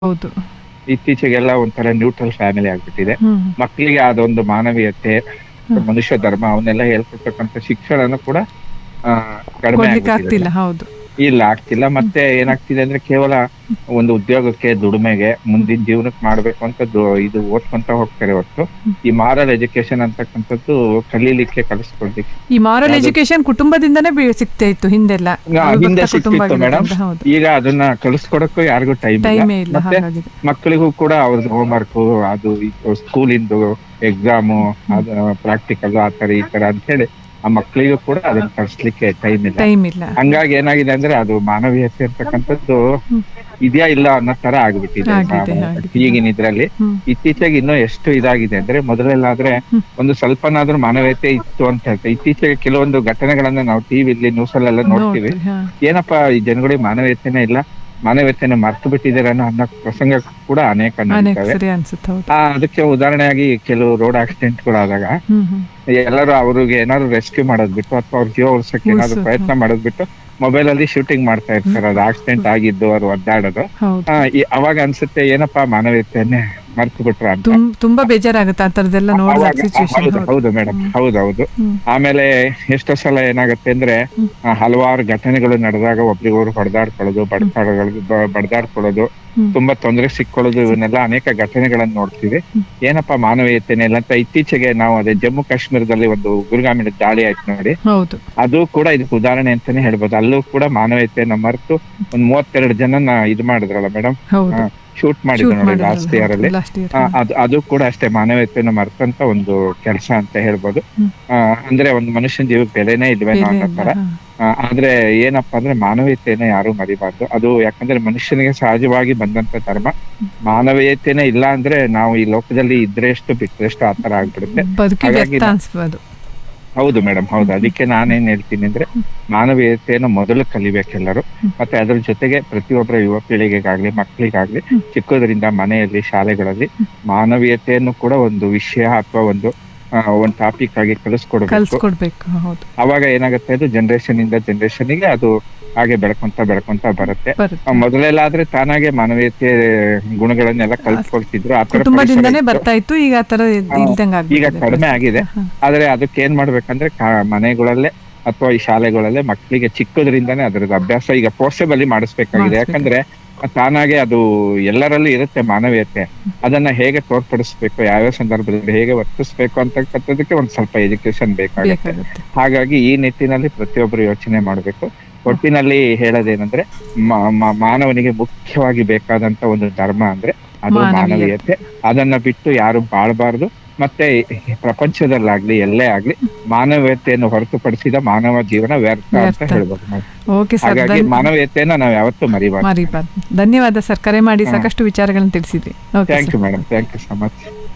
ಹೌದು ಇತ್ತೀಚೆಗೆಲ್ಲ ಒಂಥರ neutral family ಆಗ್ಬಿಟ್ಟಿದೆ ಹ್ಮ್ ಮಕ್ಕಳಿಗೆ ಅದೊಂದು ಮಾನವೀಯತೆ ಮನುಷ್ಯ ಧರ್ಮ ಅವನ್ನೆಲ್ಲ ಹೇಳ್ಕೊಡ್ತಕ್ಕಂಥ ಶಿಕ್ಷಣನೂ ಕೂಡ ಆ, ಕಡಿಮೆ ಕೊಡ್ಲಿಕ್ಕೆ ಆಗ್ಬಿಟ್ಟಿದೆ. ಆಗ್ತಿಲ್ಲ ಹೌದು ಇಲ್ಲ ಆಗ್ತಿಲ್ಲ ಮತ್ತೆ ಏನಾಗ್ತಿದೆ ಅಂದ್ರೆ ಕೇವಲ ಒಂದು ಉದ್ಯೋಗಕ್ಕೆ ದುಡಿಮೆಗೆ ಮುಂದಿನ ಜೀವನಕ್ಕೆ ಮಾಡ್ಬೇಕು ಅಂತ ದು- ಇದು ಓದ್ಕೊಂತ ಹೋಗ್ತಾರೆ ಹೊರತು ಈ ಮಾರಲ್ ಎಜುಕೇಶನ್ ಅಂತಕ್ಕಂಥದ್ದು ಕಲೀಲಿಕ್ಕೆ ಕಲಿಸ್ಕೊಡ್ಲಿಕ್ಕೆ ಈ ಮಾರಲ್ ಎಜುಕೇಶನ್ ಕುಟುಂಬದಿಂದನೇ ಬಿ- ಸಿಗ್ತಾ ಇತ್ತು ಹಿಂದೆಲ್ಲ ನಾ- ಅವಿಭಕ್ತ ಹಿಂದೆ ಕುಟುಂಬ ಸಿಕ್ತಿತ್ತು ಮೇಡಮ್ ಆಗಿರೋದ್ರಿಂದ ಹೌದು ಈಗ ಅದನ್ನ ಕಲಿಸ್ಕೊಡಕ್ಕೂ ಯಾರಿಗೂ ಟೈಮ್ ಟೈಮೇ ಇಲ್ಲ ಮತ್ತೆ ಹಾಗಾಗಿದೆ ಮಕ್ಕಳಿಗೂ ಕೂಡ ಅವ್ರದ್ದು ಹೋಮ್ವರ್ಕ್ ಅದು ಸ್ಕೂಲಿಂದು ಎಕ್ಸಾಮು ಅದು ಪ್ರಾಕ್ಟಿಕಲ್ ಆ ತರ ಈ ತರ ಅಂತ ಹೇಳಿ ಆ ಮಕ್ಕಳಿಗೂ ಕೂಡ ಅದನ್ನ ಕಲಿಸ್ಲಿಕ್ಕೆ ಟೈಮ್ ಇಲ್ಲ ಟೈಮ್ ಇಲ್ಲ ಹಂಗಾಗಿ ಏನಾಗಿದೆ ಅಂದ್ರೆ ಅದು ಮಾನವೀಯತೆ ಅಂತಕ್ಕಂಥದ್ದು ಇದೆಯಾ ಇಲ್ಲ ಅನ್ನೋ ತರ ಆಗ್ಬಿಟ್ಟಿದೆ ಆಗಿದೆ, ಮಾ- ಆಗಿದೆ. ಈಗಿನ ಇದ್ರಲ್ಲಿ ಹ್ಮ್ ಇತ್ತೀಚೆಗೆ ಇನ್ನೂ ಎಷ್ಟು ಇದಾಗಿದೆ ಅಂದ್ರೆ ಮೊದಲೆಲ್ಲಾದ್ರೆ ಹ್ಮ್. ಒಂದು ಸ್ವಲ್ಪನಾದ್ರೂ ಮಾನವೀಯತೆ ಇತ್ತು ಅಂತ ಹೇಳ್ತಾರೆ ಇತ್ತೀಚೆಗೆ ಕೆಲವೊಂದು ಘಟನೆಗಳನ್ನ ನಾವು ಟಿವಿಲಿ ನ್ಯೂಸ್ ಅಲ್ಲೆಲ್ಲ ನೋಡ್ತೀವಿ ನೋಡ್ರಿ, ಹಾ. ಏನಪ್ಪಾ ಈ ಜನಗಳಿಗೆ ಮಾನವೀಯತೆನೇ ಇಲ್ಲ ಮಾನವೀಯತೆನ ಮರ್ತು ಬಿಟ್ಟಿದ್ದಾರೆ ಅನ್ನೋ ಪ್ರಸಂಗ ಕೂಡ ಅನೇಕ ಅನೇಕ ನಡೀತವೆ ಸರಿ ಅನ್ಸುತ್ತೆ ಹೌದು ಆ ಅದಕ್ಕೆ ಉದಾಹರಣೆಯಾಗಿ ಕೆಲವು ರೋಡ್ ಆಕ್ಸಿಡೆಂಟ್ಗಳಾದಾಗ ಹ್ಮ್ ಹ್ಮ್ ಎಲ್ಲರೂ ಅವ್ರಿಗೆ ಏನಾದ್ರು ರೆಸ್ಕ್ಯೂ ಮಾಡೋದ್ ಬಿಟ್ಟು ಅಥವಾ ಅವ್ರ ಜೀವ ಉಳ್ಸಕ್ಕೆ ಏನಾದ್ರು ಉಳ್ಸೋದು, ಪ್ರಯತ್ನ ಮಾಡೋದ್ ಬಿಟ್ಟು ಮೊಬೈಲ್ ಅಲ್ಲಿ ಶೂಟಿಂಗ್ ಮಾಡ್ತಾ ಇರ್ತಾರೆ ಅದು ಆಕ್ಸಿಡೆಂಟ್ ಆಗಿದ್ದು ಅವ್ರು ಒದ್ದಾಡೋದು ಹೌದು ಆ, ಈ- ಅವಾಗ ಅನ್ಸುತ್ತೆ ಏನಪ್ಪಾ ಮಾನವೀಯತೆಯನ್ನೇ ಮರ್ತು ಬಿಟ್ರ ಅಂತ ತುಂ ತುಂಬಾ ಬೇಜಾರಾಗುತ್ತೆ ಆ ತರದೆಲ್ಲ ನೋಡಿದಾಗ ಅವಾಗ- ಸಿಚುವೇಶನ್ ಹೌದು ಹೌದು ಮೇಡಮ್ ಹೌದೌದು ಹ್ಮ್. ಆಮೇಲೆ ಎಷ್ಟೋ ಸಲ ಏನಾಗುತ್ತೆ ಅಂದ್ರೆ ಹ್ಮ್. ಆ, ಹಲವಾರು ಘಟನೆಗಳು ನಡೆದಾಗ ಒಬ್ರಿಗೊಬ್ರು ಹೊಡೆದಾಡ್ಕೊಳ್ಳೋದು ಬಡ್ದಾಡೋದು ಬಡ್ದಾಡ್ಕೊಳ್ಳೋದು ಹ್ಮ್. ತುಂಬಾ ತೊಂದರೆ ಸಿಕ್ಕೊಳ್ಳೋದು ಇವನ್ನೆಲ್ಲ ಅನೇಕ ಘಟನೆಗಳನ್ನ ನೋಡ್ತೀವಿ ಹ್ಮ್. ಏನಪ್ಪಾ ಮಾನವೀಯತೆನೇ ಇಲ್ಲ ಅಂತ ಇತ್ತೀಚೆಗೆ ನಾವು ಅದೇ ಜಮ್ಮು ಕಾಶ್ಮೀರದಲ್ಲಿ ಒಂದು ಉಗ್ರಗಾಮಿನ ದಾಳಿ ಆಯ್ತು ನೋಡಿ ಹೌದು ಅದು ಕೂಡ ಇದಕ್ಕೆ ಉದಾಹರಣೆ ಅಂತಾನೆ ಹೇಳ್ಬೋದು ಅಲ್ಲೂ ಕೂಡ ಮಾನವೀಯತೆಯನ್ನ ಮರೆತು ಒಂದ್ ಮೂವತ್ತೆರಡು ಜನನ ಇದು ಮಾಡಿದ್ರಲ್ಲ ಮೇಡಮ್ ಹೌದು ಶೂಟ್ ಮಾಡಿದ್ರು ಶೂಟ್ ನೋಡಿ ಲಾಸ್ಟ್ ಇಯರ್ ಅಲ್ಲಿ ಲಾಸ್ಟ್ ಇಯರ್ ಆ, ಅದು ಅದು ಕೂಡ ಅಷ್ಟೇ ಮಾನವೀಯತೆಯನ್ನು ಮರ್ತಂತ ಒಂದು ಕೆಲಸ ಅಂತ ಹೇಳ್ಬೋದು ಹ್ಮ್. ಆ, ಅಂದ್ರೆ ಒಂದು ಮನುಷ್ಯನ ಜೀವಕ್ಕೆ ಬೆಲೆನೇ ಇಲ್ವೇನೋ ಅನ್ನೋ ತರ ಆ, ಆದ್ರೆ ಏನಪ್ಪಾ ಅಂದ್ರೆ ಮಾನವೀಯತೆಯನ್ನ ಯಾರು ಮರಿಬಾರ್ದು ಅದು ಯಾಕಂದ್ರೆ ಮನುಷ್ಯನಿಗೆ ಸಹಜವಾಗಿ ಬಂದಂತ ಧರ್ಮ ಮಾನವೀಯತೆನೇ ಇಲ್ಲ ಅಂದ್ರೆ ನಾವು ಈ ಲೋಕದಲ್ಲಿ ಇದ್ರೆಷ್ಟು ಬಿಟ್ರೆಷ್ಟು ಆ ತರ ಆಗ್ಬಿಡುತ್ತೆ ಬದುಕಿ ಹಾಗಾಗಿ ವ್ಯರ್ಥ ನಾ- ಅನ್ಸ್ಬೋದು ಹೌದು ಮೇಡಮ್ ಹೌದು ಅದಕ್ಕೆ ನಾನೇನ್ ಹೇಳ್ತೀನಿ ಅಂದ್ರೆ ಮಾನವೀಯತೆಯನ್ನು ಮೊದಲು ಕಲಿಬೇಕೆಲ್ಲರೂ ಮತ್ತೆ ಅದ್ರ ಜೊತೆಗೆ ಪ್ರತಿಯೊಬ್ಬರ ಯುವ ಪೀಳಿಗೆಗಾಗ್ಲಿ ಮಕ್ಕಳಿಗಾಗ್ಲಿ ಚಿಕ್ಕದ್ರಿಂದ ಮನೆಯಲ್ಲಿ ಶಾಲೆಗಳಲ್ಲಿ ಮಾನವೀಯತೆಯನ್ನು ಕೂಡ ಒಂದು ವಿಷಯ ಅಥವಾ ಒಂದು ಆ, ಒಂದು ಟಾಪಿಕ್ ಆಗಿ ಕಲಿಸ್ಕೊಡ್ಬೇಕು ಕಲ್ಸ್ಕೊಡ್ಬೇಕು ಹೌದು ಅವಾಗ ಏನಾಗುತ್ತೆ ಅದು ಜನರೇಷನ್ ಇಂದ ಜನರೇಷನ್ ಗೆ ಅದು ಹಾಗೆ ಬೆಳ್ಕೊಂತ ಬೆಳ್ಕೊಂತ ಬರುತ್ತೆ ಬರುತ್ತೆ ಆ, ಮೊದಲೆಲ್ಲ ಆದ್ರೆ ತಾನಾಗೆ ಮಾನವೀಯತೆ ಗುಣಗಳನ್ನೆಲ್ಲ ಕಲ್ತ್ಕೊಳ್ತಿದ್ರು ಆ ತರ ಪರಿಸರ ಕುಟುಂಬದಿಂದನೇ ಇತ್ತು. ಬರ್ತಾ ಇತ್ತು ಈಗ ಆ ತರ ಇಲ್ದಂಗ ಈಗ ಕಡಿಮೆ ಆಗಿದೆ ಆದ್ರೆ ಅದಕ್ಕೆ ಏನ್ ಮಾಡ್ಬೇಕಂದ್ರೆ ಕಾ- ಮನೆಗಳಲ್ಲೇ ಅಥವಾ ಈ ಶಾಲೆಗಳಲ್ಲೇ ಮಕ್ಕಳಿಗೆ ಚಿಕ್ಕದ್ರಿಂದಾನೇ ಅದ್ರದ್ದು ಅಭ್ಯಾಸ ಈಗ ಫೋರ್ಸೆಬಲಿ ಮಾಡಿಸ್ಬೇಕಾಗಿದೆ ಮಾಡಿಸ್ಬೇಕು. ಯಾಕಂದ್ರೆ ತಾನಾಗೆ ಅದು ಎಲ್ಲರಲ್ಲೂ ಇರುತ್ತೆ ಮಾನವೀಯತೆ ಅದನ್ನ ಹೇಗೆ ತೋರ್ಪಡಿಸ್ಬೇಕು ಯಾವ್ಯಾವ ಸಂದರ್ಭದಲ್ಲಿ ಹೇಗೆ ವರ್ತಿಸ್ಬೇಕು ಅಂತಕ್ಕಂಥದಕ್ಕೆ ಒಂದ್ ಸ್ವಲ್ಪ ಎಜುಕೇಶನ್ ಬೇಕಾಗುತ್ತೆ ಬೇಕಾಗುತ್ತೆ ಹಾಗಾಗಿ ಈ ನಿಟ್ಟಿನಲ್ಲಿ ಪ್ರತಿಯೊಬ್ಬರು ಯೋಚನೆ ಮಾಡಬೇಕು ಒಟ್ಟಿನಲ್ಲಿ ಹೇಳೋದೇನಂದ್ರೆ ಮ- ಮ- ಮಾನವನಿಗೆ ಮುಖ್ಯವಾಗಿ ಬೇಕಾದಂತ ಒಂದು ಧರ್ಮ ಅಂದ್ರೆ ಅದು ಮಾನವೀಯತೆ. ಮಾನವೀಯತೆ ಅದನ್ನ ಬಿಟ್ಟು ಯಾರು ಬಾಳಬಾರ್ದು ಮತ್ತೆ ಈ ಪ್ರಪಂಚದಲ್ಲಾಗ್ಲಿ ಎಲ್ಲೇ ಆಗ್ಲಿ ಮಾನವೀಯತೆಯನ್ನು ಹೊರತುಪಡಿಸಿದ ಮಾನವ ಜೀವನ ವ್ಯರ್ಥ ಅಂತ ವ್ಯರ್ಥ. ಹೇಳ್ಬೋದು ನಾವು. ಓಕೆ ಸರ್ ಹಾಗಾಗಿ ಮಾನವೀಯತೆಯನ್ನ ನಾವು ಯಾವತ್ತೂ ಮರಿಬಾರ್ದು ಮರಿಬಾರ್ದು ಧನ್ಯವಾದ ಸರ್ ಕರೆ ಮಾಡಿ ಹಾ. ಸಾಕಷ್ಟು ವಿಚಾರಗಳನ್ನು ತಿಳಿಸಿದ್ರಿ okay thank you madam thank you so much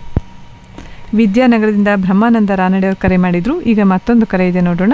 ವಿದ್ಯಾನಗರದಿಂದ ಬ್ರಹ್ಮಾನಂದ ರಾನಡೆ ಅವರು ಕರೆ ಮಾಡಿದ್ರು ಈಗ ಮತ್ತೊಂದು ಕರೆ ಇದೆ ನೋಡೋಣ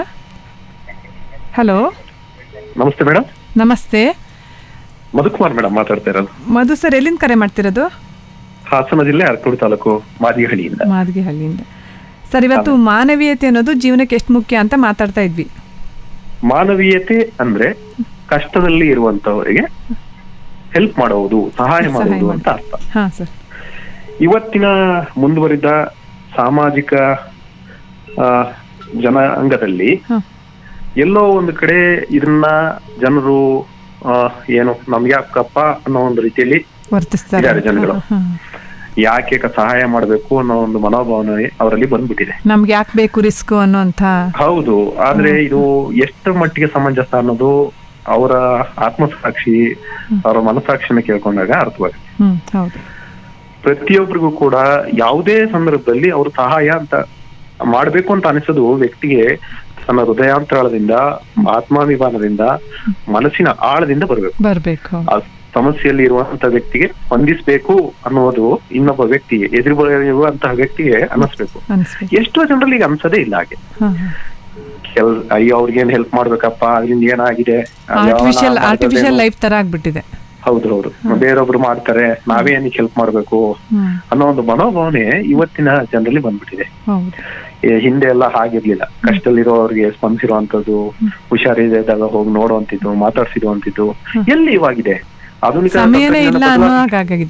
ಹಲೋ ನಮಸ್ತೆ ಮೇಡಮ್ ನಮಸ್ತೆ ಮಧುಕುಮಾರ್ ಮೇಡಮ್ ಮಾತಾಡ್ತಾ ಇರೋದು ಮಧು ಸರ್ ಎಲ್ಲಿಂದ ಕರೆ ಮಾಡ್ತಿರೋದು ಹಾಸನ ಜಿಲ್ಲೆ ಅರಕೂರು ತಾಲೂಕು ಮಾದಿಹಳ್ಳಿಯಿಂದ ಮಾದಗಿಹಳ್ಳಿಯಿಂದ ಸರ್ ಇವತ್ತು ಮಾನವೀಯತೆ ಅನ್ನೋದು ಜೀವನಕ್ಕೆ ಎಷ್ಟು ಮುಖ್ಯ ಅಂತ ಮಾತಾಡ್ತಾ ಇದ್ವಿ ಮಾನವೀಯತೆ ಅಂದ್ರೆ ಕಷ್ಟದಲ್ಲಿ ಇರುವಂತವರಿಗೆ ಹೆಲ್ಪ್ ಮಾಡುವುದು ಸಹಾಯ ಸಹಾಯ ಮಾಡುವುದು ಮಾಡೋದು. ಅಂತ ಅರ್ಥ ಹಾ ಸರ್ ಇವತ್ತಿನ ಮುಂದುವರಿದ ಸಾಮಾಜಿಕ ಆ, ಜನಾಂಗದಲ್ಲಿ ಹಾ. ಎಲ್ಲೋ ಒಂದು ಕಡೆ ಇದನ್ನ ಜನರು ಆ, ಏನು ನಮ್ಗೆ ಯಾಕಪ್ಪ ಅನ್ನೋ ಒಂದು ರೀತಿಯಲ್ಲಿ ವರ್ತಿಸ್ತಾರೆ ಇದ್ದಾರೆ ಜನಗಳು. ಹಾ, ಹಾ. ಯಾಕೆ ಕ- ಸಹಾಯ ಮಾಡಬೇಕು ಅನ್ನೋ ಒಂದು ಮನೋಭಾವನೆ ಅವರಲ್ಲಿ ಬಂದ್ಬಿಟ್ಟಿದೆ ನಮ್ಗೆ ಯಾಕೆ ಬೇಕು ರಿಸ್ಕ್ ಅನ್ನೋಂಥ ಹೌದು ಆದ್ರೆ ಇದು ಎಷ್ಟು ಮಟ್ಟಿಗೆ ಸಮಂಜಸ ಅನ್ನೋದು ಅವರ ಆತ್ಮಸಾಕ್ಷಿ ಅವರ ಮನಸಾಕ್ಷಿನ ಕೇಳ್ಕೊಂಡಾಗ ಅರ್ಥವಾಗುತ್ತೆ ಹ್ಮ್ ಹೌದು ಪ್ರತಿಯೊಬ್ಬರಿಗೂ ಕೂಡ ಯಾವುದೇ ಸಂದರ್ಭದಲ್ಲಿ ಅವರು ಸಹಾಯ ಅಂತ ಮಾಡ್ಬೇಕು ಅಂತ ಅನಿಸೋದು ವ್ಯಕ್ತಿಗೆ ತನ್ನ ಹೃದಯಾಂತರಾಳದಿಂದ ಆತ್ಮಾಭಿಮಾನದಿಂದ ಮನಸ್ಸಿನ ಆಳದಿಂದ ಬರಬೇಕು ಬರ್ಬೇಕು ಆ ಸಮಸ್ಯೆಯಲ್ಲಿ ಇರುವಂತ ವ್ಯಕ್ತಿಗೆ ಸ್ಪಂದಿಸ್ಬೇಕು ಅನ್ನೋದು ಇನ್ನೊಬ್ಬ ವ್ಯಕ್ತಿಗೆ ಎದುರು ಇರುವಂತಹ ವ್ಯಕ್ತಿಗೆ ಅನ್ನಿಸ್ಬೇಕು ಅನ್ಸ್ಬೇಕು ಎಷ್ಟೋ ಜನರಲ್ಲಿ ಈಗ ಅನ್ಸದೇ ಇಲ್ಲ ಹಾಗೆ ಹಾ ಹಾ ಕೆಲ್ ಅಯ್ಯೋ ಅವ್ರಿಗೇನ್ ಹೆಲ್ಪ್ ಮಾಡ್ಬೇಕಪ್ಪ ಅದರಿಂದ ಏನಾಗಿದೆ ಅಯ್ಯೋ, ಆರ್ಟಿಫಿಷಿಯಲ್ ನಾವ್ ಆರ್ಟಿಫಿಷಿಯಲ್ ಮಾಡ್ದೇನೋ. ಲೈಫ್ ತರ ಆಗ್ಬಿಟ್ಟಿದೆ ಹೌದು ಹೌದು ಬೇರೊಬ್ರು ಮಾಡ್ತಾರೆ ನಾವೇ ಏನಕ್ಕೆ ಹೆಲ್ಪ್ ಮಾಡ್ಬೇಕು ಹ್ಮ್ ಅನ್ನೋ ಒಂದು ಮನೋಭಾವನೆ ಇವತ್ತಿನ ಜನರಲ್ಲಿ ಬಂದ್ಬಿಟ್ಟಿದೆ ಹೌದು ಏ, ಹಿಂದೆ ಎಲ್ಲ ಹಾಗಿರ್ಲಿಲ್ಲ ಕಷ್ಟದಲ್ಲಿರೋರಿಗೆ ಸ್ಪಂದಿಸಿರುವಂತದ್ದು ಹುಷಾರಿದಾಗ ಹೋಗಿ ನೋಡುವಂತಿದ್ದು ಮಾತಾಡ್ಸಿರುವಂತಿದ್ದು ಎಲ್ಲಿ ಇವಾಗಿದೆ ಆಧುನಿಕ ಸಮಯನೇ ಇಲ್ಲ ತಂತ್ರಜ್ಞಾನ ಅನ್ನೋ ಬದಲಾವಣೆ- ಹಾಗಾಗಿದೆ